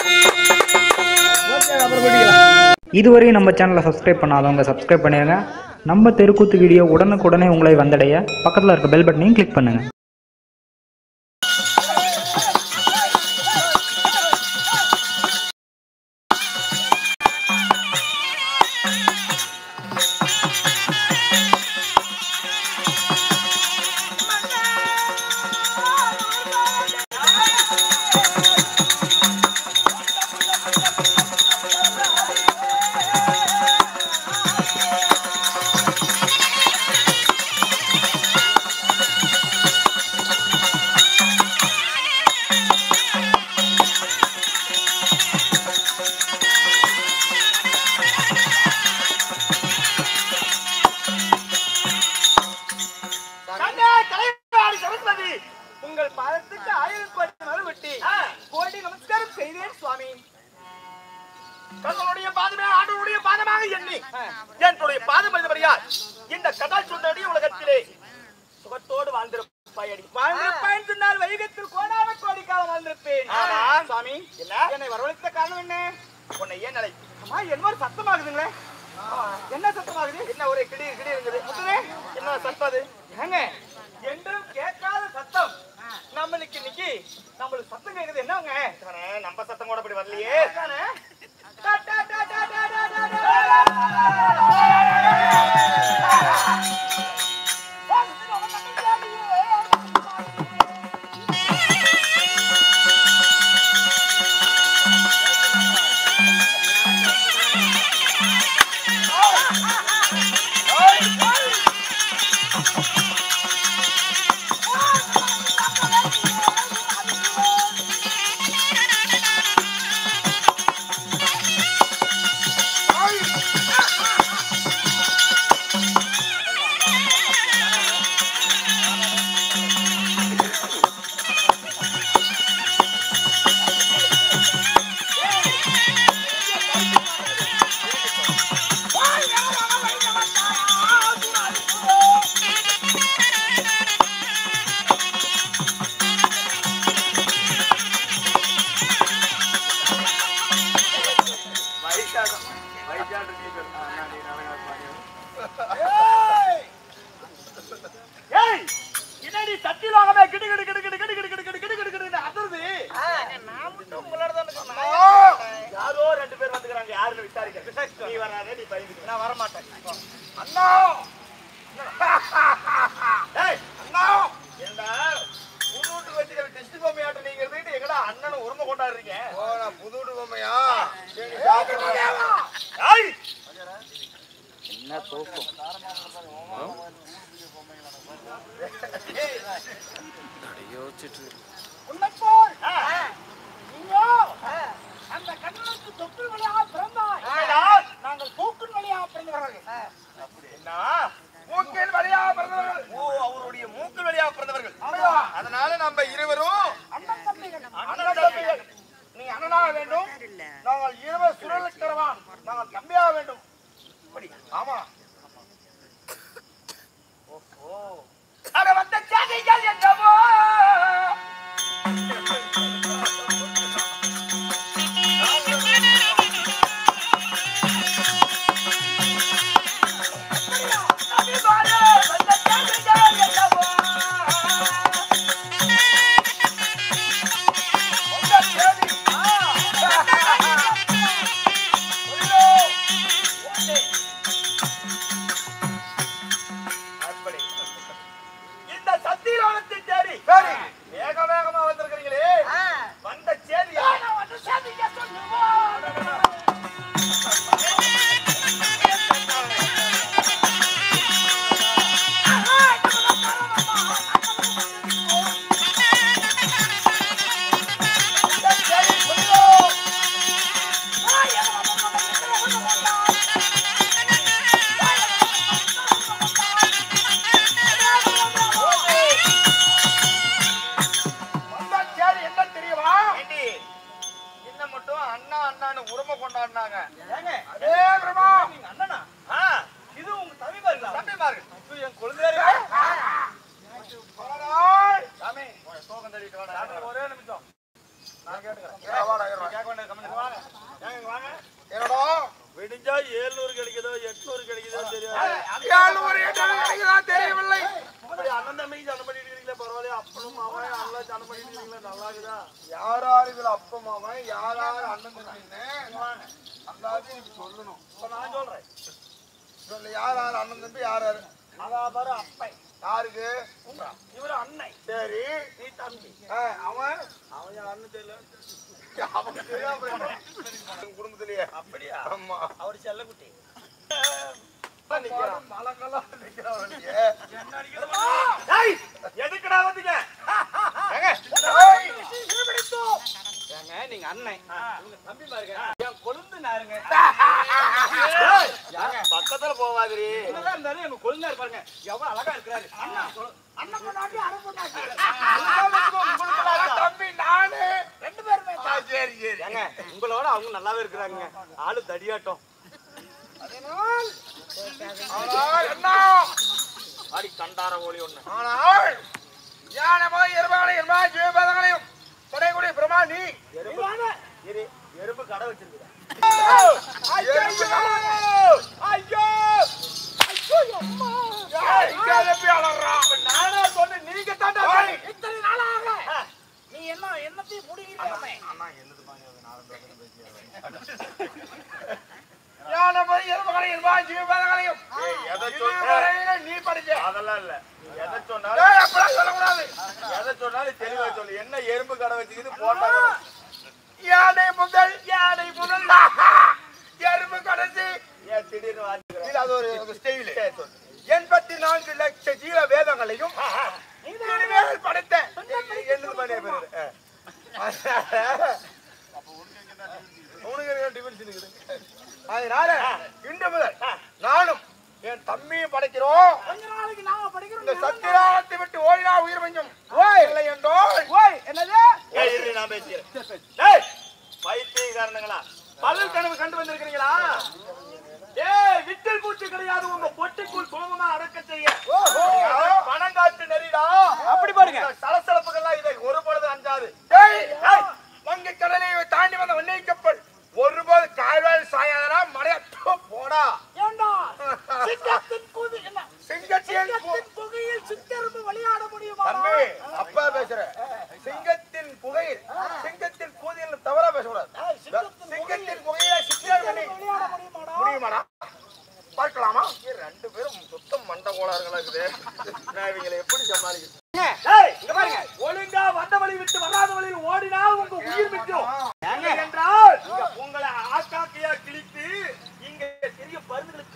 இதுவரை நம்ம சேனலை சப்ஸ்கிரைப் பண்ணாதவங்க சப்ஸ்கிரைப் பண்ணிடுங்க நம்ம தெருக்கூத்து வீடியோ உடனுக்குடனே உங்களை வந்தடைய பக்கத்தில் இருக்க பெல் பட்டனையும் கிளிக் பண்ணுங்கள் கண்ணே, தலைவாரி சரஸ்வதி உங்கள் பாதத்துக்கு ஆயிரம் கோடி மறுவிட்டி கோடி நமஸ்காரம் செய்தேன் சுவாமி தங்களுடைய பாதமே ஆண்டவருடைய பாதமாக எண்ணி என்னுடைய பாதம் என்பதையால் இந்த கதால் சொன்னடி உலகத்திலே சுகத்தோடு வாழ்ந்திருப்பாயடி வாழ்ந்திருப்பாய் சொன்னால் வைகத்தில் கோடான கோடி காலம் வாழ்ந்திருப்பேன் சுவாமி என்னை வரவழைத்த காரணம் என்ன உன்னை ஏன் நிலை அம்மா என்ன ஒரு சத்தமாகுதுங்களே என்ன சத்தமாகுது என்ன ஒரே கிடி கிடி இருக்குது முத்துவே என்ன சத்தம் அது ஏங்க என்றும் கேட்காத சத்தம் நம்மளுக்கு இன்னைக்கு நம்மளுக்கு சத்தம் கேக்குது என்னங்க நம்ம சத்தம் கூட அப்படி வரலையே டா, டா, டா, டா, டா, டா, டா, டா. ஏய் என்னடி சத்தியலோகமே கிடு கிடு கிடு கிடு கிடு கிடு கிடு கிடு கிடு கிடு கிடுன்னு அதிருது. யாரோ ரெண்டு பேர் வந்துக்கிறாங்க யாருன்னு விசாரிக்க நீ வராதே நீ பயந்துக்க நான் வர மாட்டேன் அண்ணா ஏய் அண்ணா ஏண்டா புது வீட்டு வச்சுக்கிற டெஸ்ட் பொம்மையாட்டம் நீங்க இருந்துட்டு எங்கடா அண்ணனும் உரிமை கொண்டாடுறீங்க புது வீட்டு பொம்மையா ஏய் உன்னைப்போல் நீயோ அந்த கண்ணனுக்கு தொப்புள் வழியாக பிறந்தாய் நாங்கள் பூக்கின் வழியாக பிறந்தவர்கள் என்ன மூக்கின் வழியாக பிறந்தவர்கள் ஓ அவருடைய மூக்கின் வழியாக பிறந்தவர்கள் அதனால நம்ம இருவரும் அண்ணன் தம்பிகள் அண்ணன் தம்பிகள் நீ அண்ணனாக வேண்டும் நாங்கள் இருவர் சுழலுக்கிறவான் நாங்கள் தம்பியாக வேண்டும் இப்படி ஆமா ஓஹோ அட வந்த சாதிகள் என்னவோ இந்த சத்தியலோகத்தை தேடி வேக வேகமா வந்திருக்கிறீங்களே வந்த சேதி வந்து சேதிக்க வந்த சேதி என்ன தெரியுமா என்ன மட்டும் அண்ணா அண்ணான்னு உரிமை கொண்டாடினாங்க அதே பிரமா நீங்க அண்ணனா இது உங்க தம்பிமார்களா தம்பிமார்கள் இது என் குழந்தையாரு சாமி சோகம் தெரிவிக்கலாம் ஒரே நிமிஷம் நான் கேட்டுக்கிறேன் கேட்க வேண்டிய அவன் யார் யார் அண்ணன் தம்பின்னு அந்தாச்சும் நீ சொல்லணும் இப்ப நான் சொல்றேன் சொல்லு யார் யார் அண்ணன் தம்பி யார் யார் அதான் பாரு அப்பை யாருக்கு இவரு அன்னை சரி நீ தம்பி ஆ, அவன் அவன் என் அண்ணன் தெரியல அவன் தெரியாம அப்புறம் என்ன? உங்க குடும்பத்திலேயே அப்படியா ஆமா அவர் செல்லக்குட்டி நிக்கிறான் மலங்கெல்லாம் நிக்கிறான் வெளியே. டேய், எதுக்குடா வந்தீங்க ஏங்க, ஏய், ஏங்க, நீங்க அண்ணன் இவங்க தம்பி பாருங்க என் கொழுந்தனாருங்க ஏய், ஏங்க, பக்கத்துல போவாதிரி என்னதான் இருந்தாலும் எங்க கொழுந்தாரு பாருங்க எவ்வளவு அழகா இருக்கிறாரு அண்ணா கொழு- அண்ணன் பொண்டாட்டி அரை பொண்டாட்டி அவன் தம்பி நானு ரெண்டு பேருமே ஆ, சரி சரி ஏங்க உங்களோட அவங்க நல்லாவே இருக்கிறாங்க ஆளு தடியாட்டம் ஆனால் என்ன ஆடி கண்டார ஓலி ஒண்ணு ஆனால் யானை முதல் எருமகளை எருமா ஜீவபதங்களையும் தொடைக்கூடிய பிரமா நீ எறும்பு இரு, எறும்பு கடை வச்சிருக்குதா ஐயோ ஐயோ ஏய், இங்க எழுப்பி அலறான். நானே சொன்னேன் நீங்க தாண்டா ஏய். இத்தனை நாளாக நீ என்ன என்னத்தையும் முடிகிறீங்க யானை முதல் எருமகளை எருமா ஜீவபதங்களையும் எதை இதுவரையில நீ படிச்ச அதெல்லாம் இல்ல எதை ஏய், சொன்னாலும் அப்படிலாம் சொல்லக்கூடாது எதை சொன்னாலும் தெளிவா சொல்லு என்ன எறும்பு கடை வச்சுக்கிது போட்டா யானை முதல் யானை முதல் எறும்பு கடைசி ஏன் திடீர்னு வாங்கிக்கிறேன் இது அது ஒரு ஸ்டைல் எண்பத்தி நான்கு லட்ச ஜீவ வேதங்களையும் திருவேல் படைத்த என்னது பண்ணிய பேரு உனக்கு என்ன difference இருக்குது? அதனால இன்று முதல் நானும் என் தம்பியும் படைக்கிறோம் கொஞ்ச நாளைக்கு நாம படிக்கிறோம் இந்த சத்திராலத்தை விட்டு ஓடினா உயிர் மஞ்சும் இல்லை என்றோல் ஓய் என்னது ஏய் இரு நான் பேசிக்கிறேன் டேய் பைத்தியக்காரனுங்களா பல்லு கனவு கண்டு வந்திருக்கீங்களா டேய் விட்டில் பூச்சி கிடையாது உங்க பொட்டிக்குள் சுலபமா அடக்க செய்ய பணம் காட்டு நெறிடா அப்படி பாருங்க சலசலப்புகள்லாம் இதை ஒரு பொழுது அஞ்சாது டேய், வங்கக் கடலை தாண்டி வந்த வெண்ணெய் கப்பல் ஒருபோது கால்வாய் சாயாதரா மறைய போடா ஏண்டா சிங்கத்தின் கூது என்ன சிங்கத்தின் கு- சிங்கத்தின் புகையில் சித்தெரும்பு விளையாட முடியுமா தம்பி அப்பா பேசுற சிங்கத்தின் புகையில் சிங்கத்தின் கூதியில் தவறா பேசக்கூடாது சிங்கத்தின் புகையில சித்திரம் பண்ணி விளையாட முடியுமாடா முடியுமாடா பார்க்கலாமா ஏய், ரெண்டு பேரும் சுத்தம் மண்ட கோளாறுகளா இருக்குது நான் இவங்களை எப்படி சமாளிக்கிறது டேய், இங்க பாருங்க. ஒழுங்கா வந்த வழி விட்டு வராத வழியில் ஓடினால் உங்க உயிர் மிக்கும் இல்லை என்றால் இங்க உங்களை ஆக்காக்கையா கிழித்து இங்க சிறிய பருந்துகளுக்கு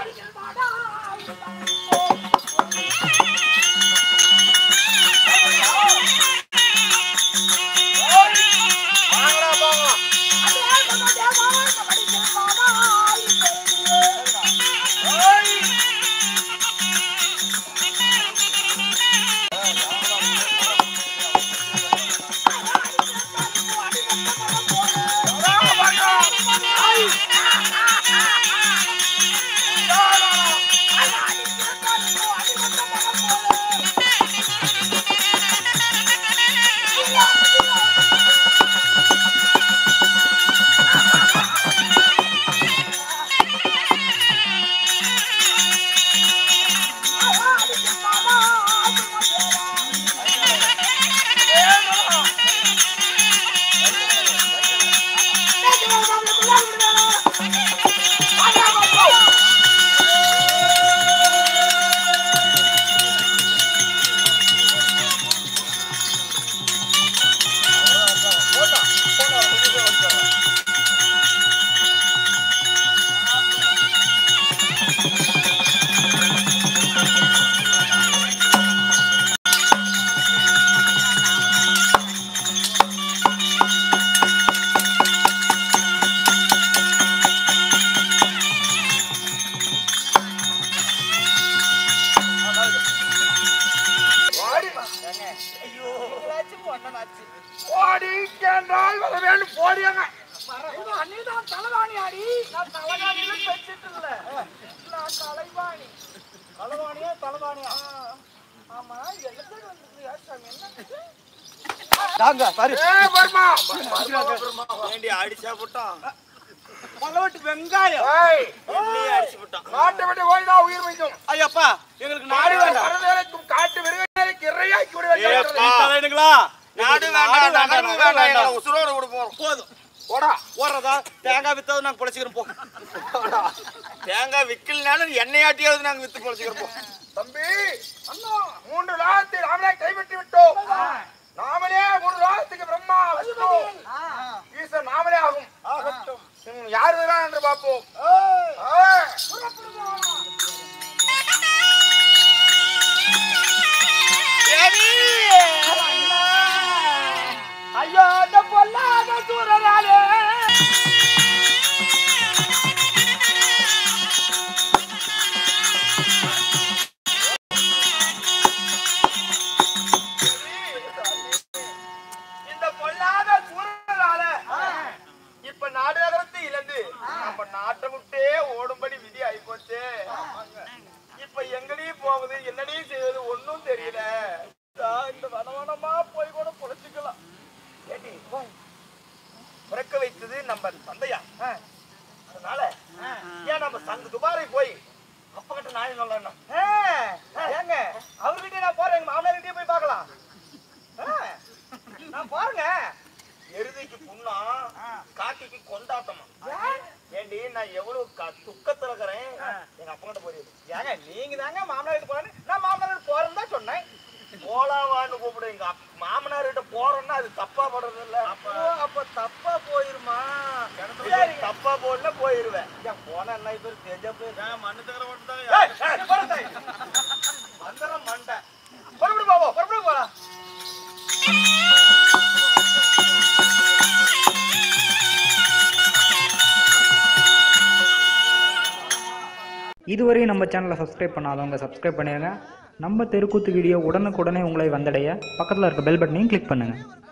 வாங்கடா போங்க வாடிமா. ஓடி என்றால் வர வேண்டும் போடியாங்க நீதான் தலைவாணி ஆடி நான் தலைவாணியில பெற்றுட்டு இல்ல நான் தலைவாணி தலைவாணியா தலைவாணியா ஆமா எல்லாத்தையும் வந்துருக்கியா சாமி என்ன ஏ பர்மா வேண்டி அடிச்சா போட்டான் பலவட்டு வெங்காயம் ஏய் எண்ணெயே அடிச்சு போட்டான் காட்டை விட்டு ஓடினா உயிர் மிஞ்சும் ஐயப்பா எங்களுக்கு நாடு நாடு வேண்டாம் மரவேலைக்கும் காட்டு மிருகங்களுக்கு இறையாக்கி விட வேண்டும் ஏப்பா வேணுங்களா நாடு வேண்டாம் நகர்வு வேண்டாம் எங்களை உசுரோட விட போறோம் போதும் போடா போடுறதா தேங்காய் வித்தாவது நாங்க பொழைச்சிக்கிறோம் போ போடா. தேங்காய் விக்கலனாலும் எண்ணெயாட்டியாவது நாங்க வித்து பொழைச்சுக்கிறோம் தம்பி அண்ணா மூன்று லாகத்தை நாமளே கைவிட்டு விட்டோம் நாமளே மூன்று லாகத்துக்கு பிரம்மா விஷ்ணு ஈசன் நாமளே ஆகும் ஆகட்டும் யார் வருகிறான் என்று பார்ப்போம் ஆ. ஐயோ அந்த பொல்லாத சூரனாலே இந்த பொல்லாத சூழலால இப்ப நாடகத்தை இழந்து நம்ம நாட்டை விட்டே ஓடும்படி விதி ஆயிப்போச்சு இப்ப எங்கடையும் போகுது என்னடையும் செய்வது ஒண்ணும் தெரியல நான் இந்த வனவனமா போய் கூட பொழைச்சுக்கலாம் ஏடி, பிறக்க வைத்தது நம்ம தந்தையா அதனால ஏன் நம்ம சங்கு துபாரை போய் அப்ப கிட்ட நாய் சொல்லணும் ஏங்க அவர்கிட்ட நான் போறேன் எங்க மாமனார்கிட்டயே போய் பார்க்கலாம் ஆ, நான் பாருங்க எருதிக்கு புண்ணா காக்கிக்கு கொண்டாட்டமா ஏண்டி நான் எவ்வளவு க- துக்கத்துல இருக்கிறேன் எங்க அப்பா கிட்ட போயிரு ஏங்க நீங்க தாங்க மாமனார் வீட்டு போறேன்னு நான் மாமனார் வீட்டு போறேன்னு தான் சொன்னேன் போலாவான்னு கூப்பிடு எங்க அப்- மாமனார் கிட்ட போறோம்னா அது தப்பா படுறது இல்ல ஓ, அப்ப தப்பா போயிருமா சரி, தப்பா போடல போயிருவேன் ஏன் போனா என்ன பேர் தெரிஞ்சா போய் மண்ணு தகர ஏய், ஏய், போறேன். வந்துடும் மண்டை புறப்படு போவோம் புறப்படு போலாம் இதுவரை நம்ம சேனலை சப்ஸ்கிரைப் பண்ணாதவங்க சப்ஸ்கிரைப் பண்ணிடுங்க நம்ம தெருக்கூத்து வீடியோ உடனுக்குடனே உங்களை வந்தடைய பக்கத்தில் இருக்க பெல் பட்டனையும் கிளிக் பண்ணுங்கள்